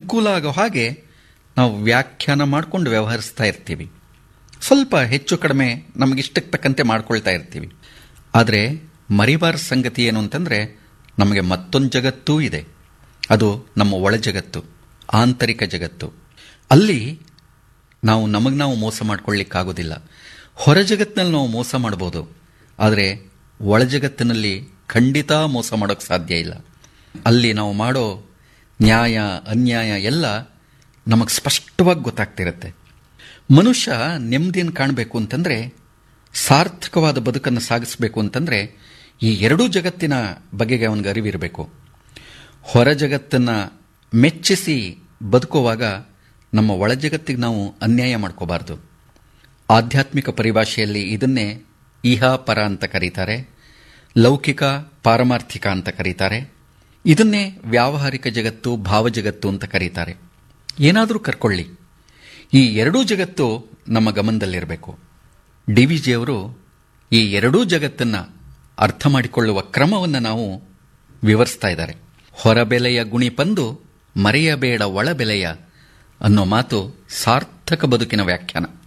ಅನುಕೂಲ ಆಗೋ ಹಾಗೆ ನಾವು ವ್ಯಾಖ್ಯಾನ ಮಾಡಿಕೊಂಡು ವ್ಯವಹರಿಸ್ತಾ ಇರ್ತೀವಿ ಸ್ವಲ್ಪ ಹೆಚ್ಚು ಕಡಿಮೆ ನಮಗಿಷ್ಟಕ್ಕೆ ತಕ್ಕಂತೆ ಮಾಡ್ಕೊಳ್ತಾ ಇರ್ತೀವಿ ಆದರೆ ಮರಿಬಾರ ಸಂಗತಿ ಏನು ಅಂತಂದರೆ ನಮಗೆ ಮತ್ತೊಂದು ಜಗತ್ತೂ ಇದೆ ಅದು ನಮ್ಮ ಒಳ ಜಗತ್ತು ಆಂತರಿಕ ಜಗತ್ತು ಅಲ್ಲಿ ನಾವು ನಮಗೆ ನಾವು ಮೋಸ ಮಾಡ್ಕೊಳ್ಳಿಕ್ಕಾಗೋದಿಲ್ಲ ಹೊರ ಜಗತ್ತಿನಲ್ಲಿ ನಾವು ಮೋಸ ಮಾಡ್ಬೋದು ಆದರೆ ಒಳ ಜಗತ್ತಿನಲ್ಲಿ ಖಂಡಿತ ಮೋಸ ಮಾಡೋಕ್ಕೆ ಸಾಧ್ಯ ಇಲ್ಲ ಅಲ್ಲಿ ನಾವು ಮಾಡೋ ನ್ಯಾಯ ಅನ್ಯಾಯ ಎಲ್ಲ ನಮಗೆ ಸ್ಪಷ್ಟವಾಗಿ ಗೊತ್ತಾಗ್ತಿರುತ್ತೆ ಮನುಷ್ಯ ನೆಮ್ಮದಿಯನ್ನು ಕಾಣಬೇಕು ಅಂತಂದರೆ ಸಾರ್ಥಕವಾದ ಬದುಕನ್ನು ಸಾಗಿಸಬೇಕು ಅಂತಂದರೆ ಈ ಎರಡೂ ಜಗತ್ತಿನ ಬಗೆಗೆ ಅವನಿಗೆ ಅರಿವಿರಬೇಕು ಹೊರ ಜಗತ್ತನ್ನು ಮೆಚ್ಚಿಸಿ ಬದುಕುವಾಗ ನಮ್ಮ ಒಳ ಜಗತ್ತಿಗೆ ನಾವು ಅನ್ಯಾಯ ಮಾಡ್ಕೋಬಾರ್ದು ಆಧ್ಯಾತ್ಮಿಕ ಪರಿಭಾಷೆಯಲ್ಲಿ ಇದನ್ನೇ ಇಹ ಪರ ಅಂತ ಕರೀತಾರೆ ಲೌಕಿಕ ಪಾರಮಾರ್ಥಿಕ ಅಂತ ಕರೀತಾರೆ ಇದನ್ನೇ ವ್ಯಾವಹಾರಿಕ ಜಗತ್ತು ಭಾವಜಗತ್ತು ಅಂತ ಕರೀತಾರೆ ಏನಾದರೂ ಕರ್ಕೊಳ್ಳಿ ಈ ಎರಡೂ ಜಗತ್ತು ನಮ್ಮ ಗಮನದಲ್ಲಿರಬೇಕು ಡಿ ವಿ ಜಿಯವರು ಈ ಎರಡೂ ಜಗತ್ತನ್ನು ಅರ್ಥ ಮಾಡಿಕೊಳ್ಳುವ ಕ್ರಮವನ್ನು ನಾವು ವಿವರಿಸ್ತಾ ಇದ್ದಾರೆ ಹೊರಬೆಲೆಯ ಗುಣಿಪಂದು ಮರೆಯಬೇಡ ಒಳಬೆಲೆಯ ಅನ್ನೋ ಮಾತು ಸಾರ್ಥಕ ಬದುಕಿನ ವ್ಯಾಖ್ಯಾನ